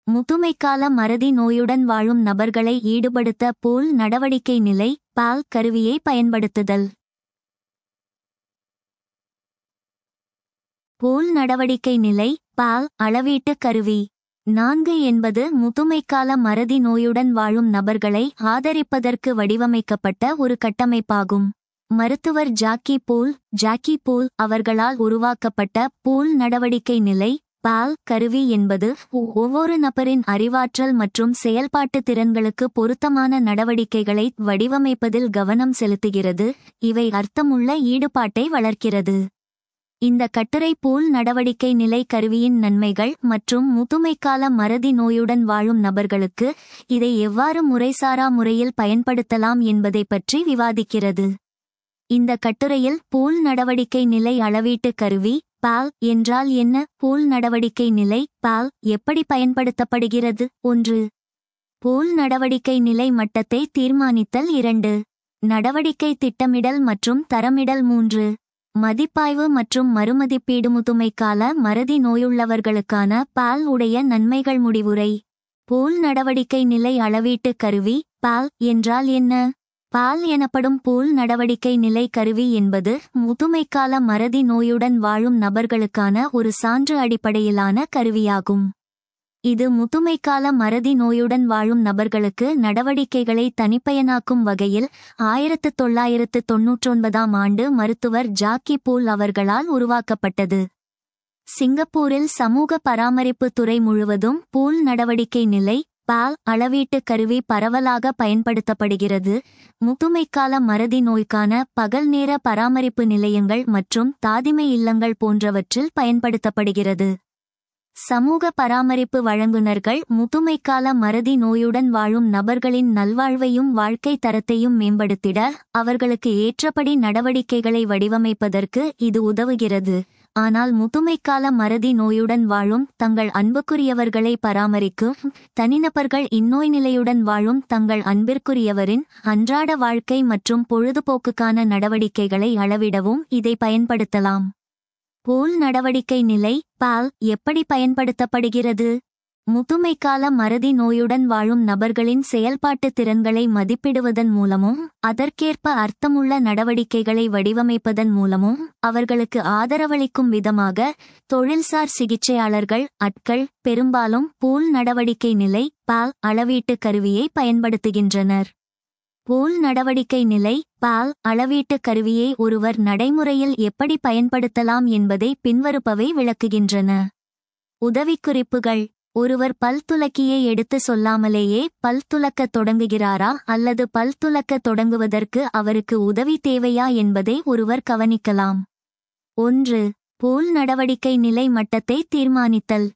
முதுமைக்கால மறதி நோயுடன் வாழும் நபர்களை ஈடுபடுத்த பூல் நடவடிக்கை நிலை பால் கருவியை பயன்படுத்துதல் பூல் நடவடிக்கை நிலை பால் அளவீட்டு கருவி நான்கு என்பது முதுமைக்கால மறதி நோயுடன் வாழும் நபர்களை ஆதரிப்பதற்கு வடிவமைக்கப்பட்ட ஒரு கட்டமைப்பாகும் மருத்துவர் ஜாக்கி பூல் ஜாக்கி பூல் அவர்களால் உருவாக்கப்பட்ட பூல் நடவடிக்கை நிலை பால் கருவி என்பது ஒ- ஒவ்வொரு நபரின் அறிவாற்றல் மற்றும் செயல்பாட்டு திறன்களுக்கு பொருத்தமான நடவடிக்கைகளை வடிவமைப்பதில் கவனம் செலுத்துகிறது இவை அர்த்தமுள்ள ஈடுபாட்டை வளர்க்கிறது இந்த கட்டுரை பூல் நடவடிக்கை நிலை கருவியின் நன்மைகள் மற்றும் முதுமைக்கால மறதி நோயுடன் வாழும் நபர்களுக்கு இதை எவ்வாறு முறைசாரா முறையில் பயன்படுத்தலாம் என்பதை பற்றி விவாதிக்கிறது இந்த கட்டுரையில் பூல் நடவடிக்கை நிலை அளவீட்டு கருவி பால் என்றால் என்ன பூல் நடவடிக்கை நிலை பால் எப்படி பயன்படுத்தப்படுகிறது ஒன்று பூல் நடவடிக்கை நிலை மட்டத்தை தீர்மானித்தல் இரண்டு நடவடிக்கை திட்டமிடல் மற்றும் தரமிடல் மூன்று மதிப்பாய்வு மற்றும் மறுமதிப்பீடு முதுமைக்கால மறதி நோயுள்ளவர்களுக்கான பால் உடைய நன்மைகள் முடிவுரை பூல் நடவடிக்கை நிலை அளவீட்டு கருவி பால் என்றால் என்ன பால் எனப்படும் பூல் நடவடிக்கை நிலை கருவி என்பது முதுமைக்கால மறதி நோயுடன் வாழும் நபர்களுக்கான ஒரு சான்று அடிப்படையிலான கருவியாகும் இது முதுமைக்கால மறதி நோயுடன் வாழும் நபர்களுக்கு நடவடிக்கைகளை தனிப்பயனாக்கும் வகையில் ஆயிரத்து தொள்ளாயிரத்து தொன்னூற்றொன்பதாம் ஆண்டு மருத்துவர் ஜாக்கி பூல் அவர்களால் உருவாக்கப்பட்டது சிங்கப்பூரில் சமூக பராமரிப்பு துறை முழுவதும் பூல் நடவடிக்கை நிலை பால் அளவீட்டு கருவி பரவலாக பயன்படுத்தப்படுகிறது முதுமைக்கால மறதி நோய்க்கான பகல் நேர பராமரிப்பு நிலையங்கள் மற்றும் தாதிமை இல்லங்கள் போன்றவற்றில் பயன்படுத்தப்படுகிறது சமூக பராமரிப்பு வழங்குனர்கள் முதுமைக்கால மறதி நோயுடன் வாழும் நபர்களின் நல்வாழ்வையும் வாழ்க்கை தரத்தையும் மேம்படுத்திட அவர்களுக்கு ஏற்றபடி நடவடிக்கைகளை வடிவமைப்பதற்கு இது உதவுகிறது ஆனால் முதுமைக்கால மறதி நோயுடன் வாழும் தங்கள் அன்புக்குரியவர்களை பராமரிக்கும் தனிநபர்கள் இந்நோய் நிலையுடன் வாழும் தங்கள் அன்பிற்குரியவரின் அன்றாட வாழ்க்கை மற்றும் பொழுதுபோக்குக்கான நடவடிக்கைகளை அளவிடவும் இதை பயன்படுத்தலாம் பூல் நடவடிக்கை நிலை பால் எப்படி பயன்படுத்தப்படுகிறது முதுமைக்கால மறதி நோயுடன் வாழும் நபர்களின் செயல்பாட்டு திறன்களை மதிப்பிடுவதன் மூலமும் அதற்கேற்ப அர்த்தமுள்ள நடவடிக்கைகளை வடிவமைப்பதன் மூலமும் அவர்களுக்கு ஆதரவளிக்கும் விதமாக தொழில்சார் சிகிச்சையாளர்கள் அட்கள் பெரும்பாலும் பூல் நடவடிக்கை நிலை பால் அளவீட்டு கருவியை பயன்படுத்துகின்றனர் பூல் நடவடிக்கை நிலை பால் அளவீட்டு கருவியை ஒருவர் நடைமுறையில் எப்படி பயன்படுத்தலாம் என்பதை பின்வருப்பவை விளக்குகின்றன உதவிக்குறிப்புகள் ஒருவர் பல் துலக்கியை எடுத்து சொல்லாமலேயே பல் துலக்கத் தொடங்குகிறாரா அல்லது பல் துலக்கத் தொடங்குவதற்கு அவருக்கு உதவி தேவையா என்பதை ஒருவர் கவனிக்கலாம் ஒன்று பூல் நடவடிக்கை நிலை மட்டத்தை தீர்மானித்தல்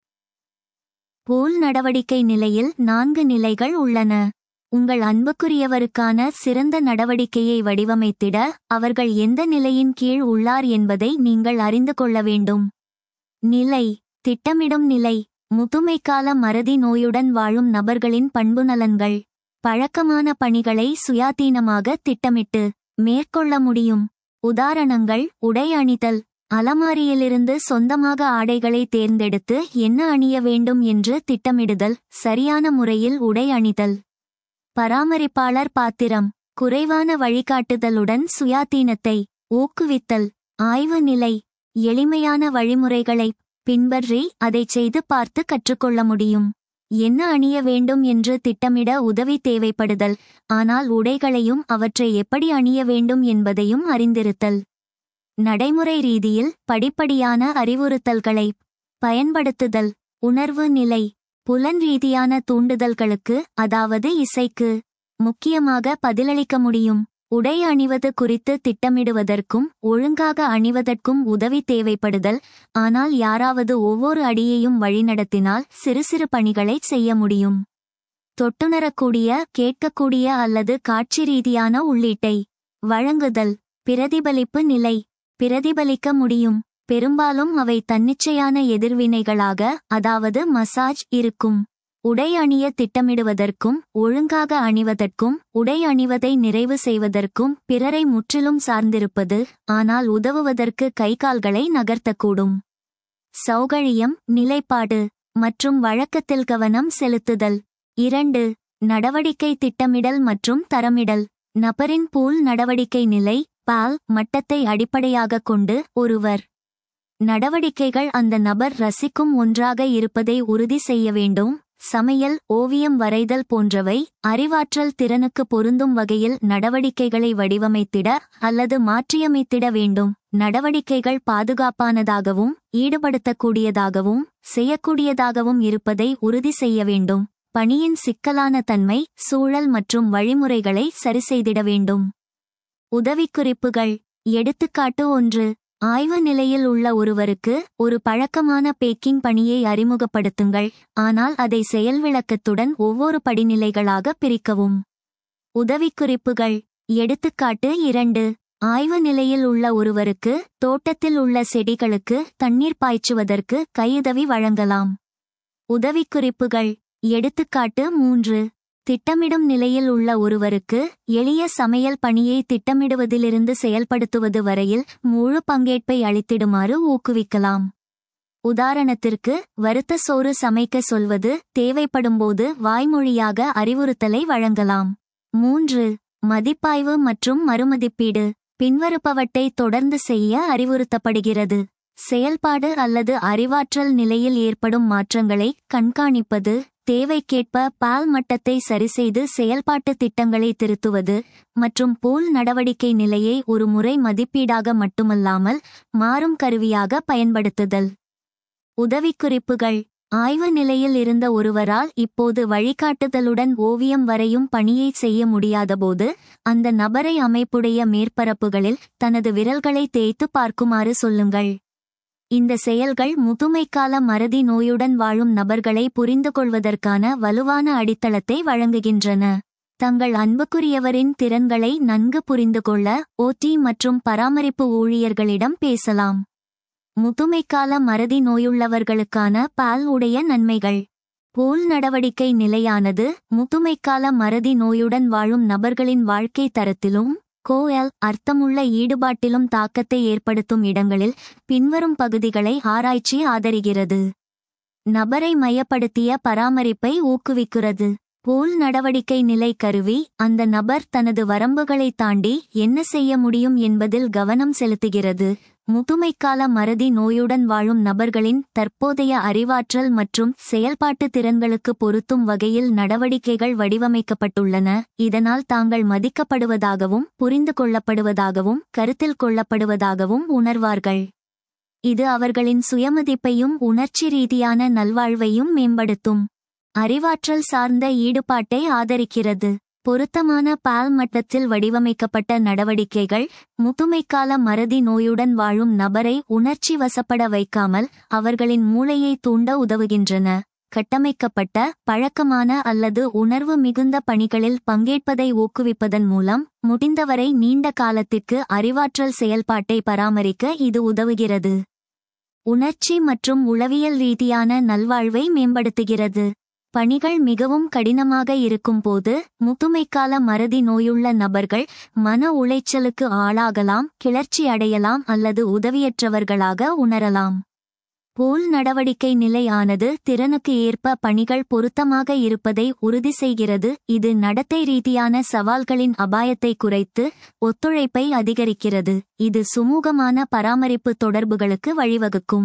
பூல் நடவடிக்கை நிலையில் நான்கு நிலைகள் உள்ளன உங்கள் அன்புக்குரியவருக்கான சிறந்த நடவடிக்கையை வடிவமைத்திட அவர்கள் எந்த நிலையின் கீழ் உள்ளார் என்பதை நீங்கள் அறிந்து கொள்ள வேண்டும் நிலை திட்டமிடும் நிலை முதுமைக்கால மறதி நோயுடன் வாழும் நபர்களின் பண்புநலன்கள் பழக்கமான பணிகளை சுயாதீனமாக திட்டமிட்டு மேற்கொள்ள முடியும் உதாரணங்கள் உடை அணிதல் அலமாரியிலிருந்து சொந்தமாக ஆடைகளை தேர்ந்தெடுத்து என்ன அணிய வேண்டும் என்று திட்டமிடுதல் சரியான முறையில் உடை அணிதல் பராமரிப்பாளர் பாத்திரம் குறைவான வழிகாட்டுதலுடன் சுயாதீனத்தை ஊக்குவித்தல் ஆய்வு நிலை எளிமையான வழிமுறைகளை பின்பற்றி அதைச் செய்து பார்த்து கற்றுக்கொள்ள முடியும் என்ன அணிய வேண்டும் என்று திட்டமிட உதவி தேவைப்படுதல் ஆனால் உடைகளையும் அவற்றை எப்படி அணிய வேண்டும் என்பதையும் அறிந்திருத்தல் நடைமுறை ரீதியில் படிப்படியான அறிவுறுத்தல்களை பயன்படுத்துதல் உணர்வு நிலை புலன் ரீதியான தூண்டுதல்களுக்கு அதாவது இசைக்கு முக்கியமாக பதிலளிக்க முடியும் உடை அணிவது குறித்து திட்டமிடுவதற்கும் ஒழுங்காக அணிவதற்கும் உதவி தேவைப்படுதல் ஆனால் யாராவது ஒவ்வொரு அடியையும் வழிநடத்தினால் சிறு சிறு பணிகளை செய்ய முடியும் தொட்டுணரக்கூடிய கேட்கக்கூடிய அல்லது காட்சி ரீதியான உள்ளீட்டை வழங்குதல் பிரதிபலிப்பு நிலை பிரதிபலிக்க முடியும் பெரும்பாலும் அவை தன்னிச்சையான எதிர்வினைகளாக அதாவது மசாஜ் இருக்கும் உடை அணிய திட்டமிடுவதற்கும் ஒழுங்காக அணிவதற்கும் உடை அணிவதை நிறைவு செய்வதற்கும் பிறரை முற்றிலும் சார்ந்திருப்பது ஆனால் உதவுவதற்கு கைகால்களை நகர்த்தக்கூடும் சௌகரியம் நிலைப்பாடு மற்றும் வழக்கத்தில் கவனம் செலுத்துதல் இரண்டு நடவடிக்கை திட்டமிடல் மற்றும் தரமிடல் நபரின் பூல் நடவடிக்கை நிலை பால் மட்டத்தை அடிப்படையாகக் கொண்டு ஒருவர் நடவடிக்கைகள் அந்த நபர் ரசிக்கும் ஒன்றாக இருப்பதை உறுதி செய்ய வேண்டும் சமையல் ஓவியம் வரைதல் போன்றவை அறிவாற்றல் திறனுக்கு பொருந்தும் வகையில் நடவடிக்கைகளை வடிவமைத்திட அல்லது மாற்றியமைத்திட வேண்டும் நடவடிக்கைகள் பாதுகாப்பானதாகவும் ஈடுபடுத்தக்கூடியதாகவும் செய்யக்கூடியதாகவும் இருப்பதை உறுதி செய்ய வேண்டும் பணியின் சிக்கலான தன்மை சூழல் மற்றும் வழிமுறைகளை சரிசெய்திட வேண்டும் உதவிக்குறிப்புகள் எடுத்துக்காட்டு ஒன்று ஆய்வு நிலையில் உள்ள ஒருவருக்கு ஒரு பழக்கமான பேக்கிங் பணியை அறிமுகப்படுத்துங்கள் ஆனால் அதை செயல் விளக்கத்துடன் ஒவ்வொரு படிநிலைகளாக பிரிக்கவும் உதவிக்குறிப்புகள் எடுத்துக்காட்டு இரண்டு ஆய்வு நிலையில் உள்ள ஒருவருக்கு தோட்டத்தில் உள்ள செடிகளுக்கு தண்ணீர் பாய்ச்சுவதற்கு கையுதவி வழங்கலாம் உதவிக்குறிப்புகள் எடுத்துக்காட்டு மூன்று திட்டமிடும் நிலையில் உள்ள ஒருவருக்கு எளிய சமையல் பணியை திட்டமிடுவதிலிருந்து செயல்படுத்துவது வரையில் முழு பங்கேற்பை அளித்திடுமாறு ஊக்குவிக்கலாம் உதாரணத்திற்கு வறுத்த சோறு சமைக்க சொல்வது தேவைப்படும்போது வாய்மொழியாக அறிவுறுத்தலை வழங்கலாம் மூன்று மதிப்பாய்வு மற்றும் மறுமதிப்பீடு பின்வருப்பவற்றை தொடர்ந்து செய்ய அறிவுறுத்தப்படுகிறது செயல்பாடு அல்லது அறிவாற்றல் நிலையில் ஏற்படும் மாற்றங்களை கண்காணிப்பது தேவைக்கேற்ப பால் மட்டத்தை சரிசெய்து செயல்பாட்டு திட்டங்களை திருத்துவது மற்றும் பூல் நடவடிக்கை நிலையை ஒரு முறை மதிப்பீடாக மட்டுமல்லாமல் மாறும் கருவியாக பயன்படுத்துதல் உதவிக்குறிப்புகள் ஆய்வு நிலையில் இருந்த ஒருவரால் இப்போது வழிகாட்டுதலுடன் ஓவியம் வரையும் பணியை செய்ய முடியாதபோது அந்த நபரை அமைப்புடைய மேற்பரப்புகளில் தனது விரல்களை தேய்த்து பார்க்குமாறு சொல்லுங்கள் இந்த செயல்கள் முதுமைக்கால மறதி நோயுடன் வாழும் நபர்களை புரிந்து கொள்வதற்கான வலுவான அடித்தளத்தை வழங்குகின்றன தங்கள் அன்புக்குரியவரின் திறன்களை நன்கு புரிந்து கொள்ள ஓடி மற்றும் பராமரிப்பு ஊழியர்களிடம் பேசலாம் முதுமைக்கால மறதி நோயுள்ளவர்களுக்கான பால் உடைய நன்மைகள் போல் நடவடிக்கை நிலையானது முதுமைக்கால மறதி நோயுடன் வாழும் நபர்களின் வாழ்க்கை தரத்திலும் கோஎல் அர்த்தமுள்ள ஈடுபாட்டிலும் தாக்கத்தை ஏற்படுத்தும் இடங்களில் பின்வரும் பகுதிகளை ஆராய்ச்சி ஆதரிகிறது நபரை மையப்படுத்திய பராமரிப்பை ஊக்குவிக்கிறது போல் நடவடிக்கை நிலை கருவி அந்த நபர் தனது வரம்புகளை தாண்டி என்ன செய்ய முடியும் என்பதில் கவனம் செலுத்துகிறது முதுமைக்கால மறதி நோயுடன் வாழும் நபர்களின் தற்போதைய அறிவாற்றல் மற்றும் செயல்பாட்டு திறன்களுக்கு பொருத்தும் வகையில் நடவடிக்கைகள் வடிவமைக்கப்பட்டுள்ளன இதனால் தாங்கள் மதிக்கப்படுவதாகவும் புரிந்து கொள்ளப்படுவதாகவும் கருத்தில் கொள்ளப்படுவதாகவும் உணர்வார்கள் இது அவர்களின் சுயமதிப்பையும் உணர்ச்சி ரீதியான நல்வாழ்வையும் மேம்படுத்தும் அறிவாற்றல் சார்ந்த ஈடுபாட்டை ஆதரிக்கிறது பொருத்தமான பால் மட்டத்தில் வடிவமைக்கப்பட்ட நடவடிக்கைகள் முதுமைக்கால மறதி நோயுடன் வாழும் நபரை உணர்ச்சி வசப்பட வைக்காமல் அவர்களின் மூளையை தூண்ட உதவுகின்றன கட்டமைக்கப்பட்ட பழக்கமான அல்லது உணர்வு மிகுந்த பணிகளில் பங்கேற்பதை ஊக்குவிப்பதன் மூலம் முடிந்தவரை நீண்ட காலத்திற்கு அறிவாற்றல் செயல்பாட்டை பராமரிக்க இது உதவுகிறது உணர்ச்சி மற்றும் உளவியல் ரீதியான நல்வாழ்வை மேம்படுத்துகிறது பணிகள் மிகவும் கடினமாக இருக்கும்போது முதுமைக்கால மறதி நோயுள்ள நபர்கள் மன உளைச்சலுக்கு ஆளாகலாம் கிளர்ச்சி அடையலாம் அல்லது உதவியற்றவர்களாக உணரலாம் போல் நடவடிக்கை நிலையானது திறனுக்கு ஏற்ப பணிகள் பொருத்தமாக இருப்பதை உறுதி செய்கிறது இது நடத்தை ரீதியான சவால்களின் அபாயத்தை குறைத்து ஒத்துழைப்பை அதிகரிக்கிறது இது சுமூகமான பராமரிப்பு தொடர்புகளுக்கு வழிவகுக்கும்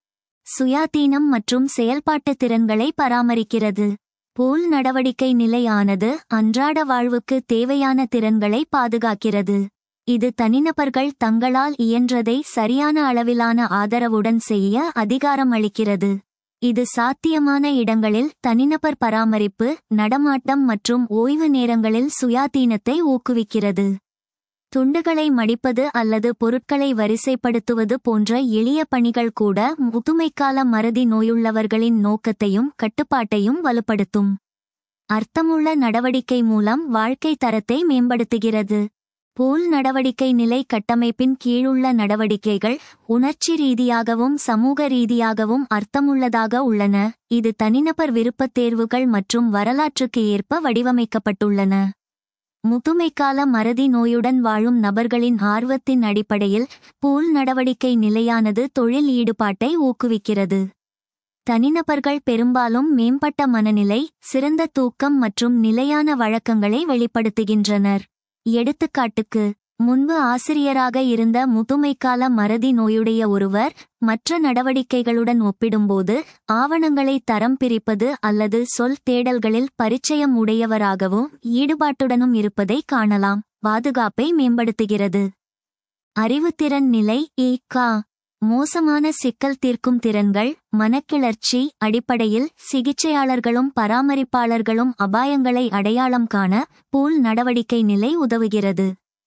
சுயாதீனம் மற்றும் செயல்பாட்டு திறன்களை பராமரிக்கிறது போல் நடவடிக்கை நிலையானது அன்றாட வாழ்வுக்கு தேவையான திறன்களை பாதுகாக்கிறது இது தனிநபர்கள் தங்களால் இயன்றதை சரியான அளவிலான ஆதரவுடன் செய்ய அதிகாரம் அளிக்கிறது இது சாத்தியமான இடங்களில் தனிநபர் பராமரிப்பு நடமாட்டம் மற்றும் ஓய்வு நேரங்களில் சுயாதீனத்தை ஊக்குவிக்கிறது துண்டுகளை மடிப்பது அல்லது பொருட்களை வரிசைப்படுத்துவது போன்ற எளிய பணிகள் கூட முதுமைக்கால மறதி நோயுள்ளவர்களின் நோக்கத்தையும் கட்டுப்பாட்டையும் வலுப்படுத்தும் அர்த்தமுள்ள நடவடிக்கை மூலம் வாழ்க்கை தரத்தை மேம்படுத்துகிறது போல் நடவடிக்கை நிலை கட்டமைப்பின் கீழுள்ள நடவடிக்கைகள் உணர்ச்சி ரீதியாகவும் சமூக ரீதியாகவும் அர்த்தமுள்ளதாக உள்ளன இது தனிநபர் விருப்பத் தேர்வுகள் மற்றும் வரலாற்றுக்கு ஏற்ப வடிவமைக்கப்பட்டுள்ளன முதுமைக்கால மறதி நோயுடன் வாழும் நபர்களின் ஆர்வத்தின் அடிப்படையில் பூல் நடவடிக்கை நிலையானது தொழில் ஈடுபாட்டை ஊக்குவிக்கிறது தனிநபர்கள் பெரும்பாலும் மேம்பட்ட மனநிலை சிறந்த தூக்கம் மற்றும் நிலையான வழக்கங்களை வெளிப்படுத்துகின்றனர் எடுத்துக்காட்டுக்கு முன்பு ஆசிரியராக இருந்த முதுமைக்கால மறதி நோயுடைய ஒருவர் மற்ற நடவடிக்கைகளுடன் ஒப்பிடும்போது ஆவணங்களை தரம் பிரிப்பது அல்லது சொல் தேடல்களில் பரிச்சயம் உடையவராகவும் ஈடுபாட்டுடனும் இருப்பதை காணலாம் பாதுகாப்பை மேம்படுத்துகிறது அறிவுத்திறன் நிலை ஏ கா மோசமான சிக்கல் தீர்க்கும் திறன்கள் மனக்கிளர்ச்சி அடிப்படையில் சிகிச்சையாளர்களும் பராமரிப்பாளர்களும் அபாயங்களை அடையாளம் காண பூல் நடவடிக்கை நிலை உதவுகிறது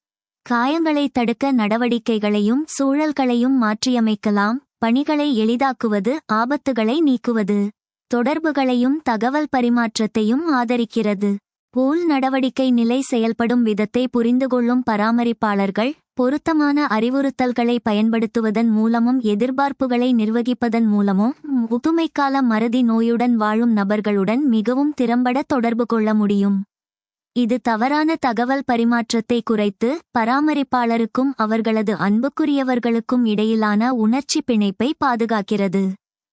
காயங்களை தடுக்க நடவடிக்கைகளையும் சூழல்களையும் மாற்றியமைக்கலாம் பணிகளை எளிதாக்குவது ஆபத்துகளை நீக்குவது தொடர்புகளையும் தகவல் பரிமாற்றத்தையும் ஆதரிக்கிறது பூல் நடவடிக்கை நிலை செயல்படும் விதத்தை புரிந்துகொள்ளும் பராமரிப்பாளர்கள் பொருத்தமான அறிவுறுத்தல்களை பயன்படுத்துவதன் மூலமும் எதிர்பார்ப்புகளை நிர்வகிப்பதன் மூலமும் முதுமைக்கால மறதி நோயுடன் வாழும் நபர்களுடன் மிகவும் திறம்பட தொடர்பு கொள்ள முடியும் இது தவறான தகவல் பரிமாற்றத்தை குறைத்து பராமரிப்பாளருக்கும் அவர்களது அன்புக்குரியவர்களுக்கும் இடையிலான உணர்ச்சி பிணைப்பை பாதுகாக்கிறது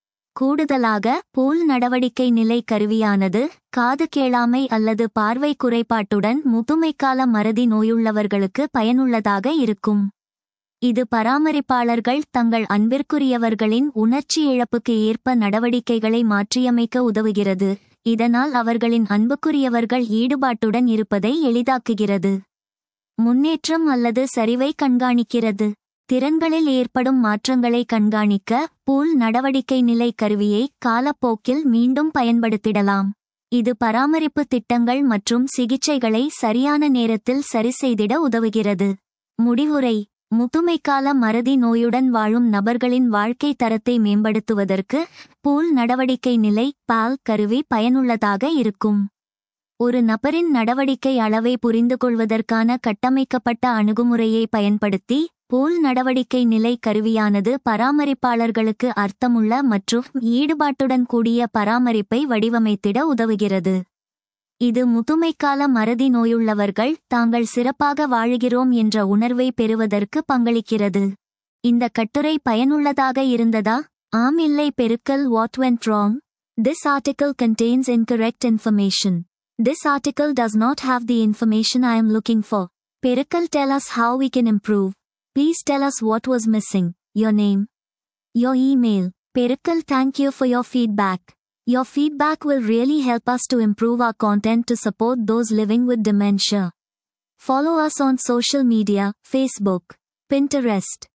கூடுதலாக பூல் நடவடிக்கை நிலை கருவியானது காது கேளாமை அல்லது பார்வை குறைபாட்டுடன் முதுமைக்கால மறதி நோயுள்ளவர்களுக்கு பயனுள்ளதாக இருக்கும் இது பராமரிப்பாளர்கள் தங்கள் அன்பிற்குரியவர்களின் உணர்ச்சி இழப்புக்கு ஏற்ப நடவடிக்கைகளை மாற்றியமைக்க உதவுகிறது இதனால் அவர்களின் அன்புக்குரியவர்கள் ஈடுபாட்டுடன் இருப்பதை எளிதாக்குகிறது முன்னேற்றம் அல்லது சரிவை கண்காணிக்கிறது திறன்களில் ஏற்படும் மாற்றங்களை கண்காணிக்க பூல் நடவடிக்கை நிலை கருவியை காலப்போக்கில் மீண்டும் பயன்படுத்திடலாம் இது பராமரிப்பு திட்டங்கள் மற்றும் சிகிச்சைகளை சரியான நேரத்தில் சரிசெய்திட உதவுகிறது முடிவுரை முதுமைக்கால மறதி நோயுடன் வாழும் நபர்களின் வாழ்க்கை தரத்தை மேம்படுத்துவதற்கு பூல் நடவடிக்கை நிலை பால் கருவி பயனுள்ளதாக இருக்கும் ஒரு நபரின் நடவடிக்கை அளவை புரிந்துகொள்வதற்கான கட்டமைக்கப்பட்ட அணுகுமுறையை பயன்படுத்தி பூல் நடவடிக்கை நிலை கருவியானது பராமரிப்பாளர்களுக்கு அர்த்தமுள்ள மற்றும் ஈடுபாட்டுடன் கூடிய பராமரிப்பை வடிவமைத்திட உதவுகிறது இது முதுமைக்கால மறதி நோயுள்ளவர்கள் தாங்கள் சிறப்பாக வாழுகிறோம் என்ற உணர்வை பெறுவதற்கு பங்களிக்கிறது இந்த கட்டுரை பயனுள்ளதாக இருந்ததா ஆம் இல்லை பெருக்கல் what went wrong this article contains incorrect information. This article does not have the information I am looking for. Perikal tell us how we can improve. Please tell us what was missing, your name, your email. Perikal thank you for your feedback. Your feedback will really help us to improve our content to support those living with dementia. Follow us on social media, Facebook, Pinterest,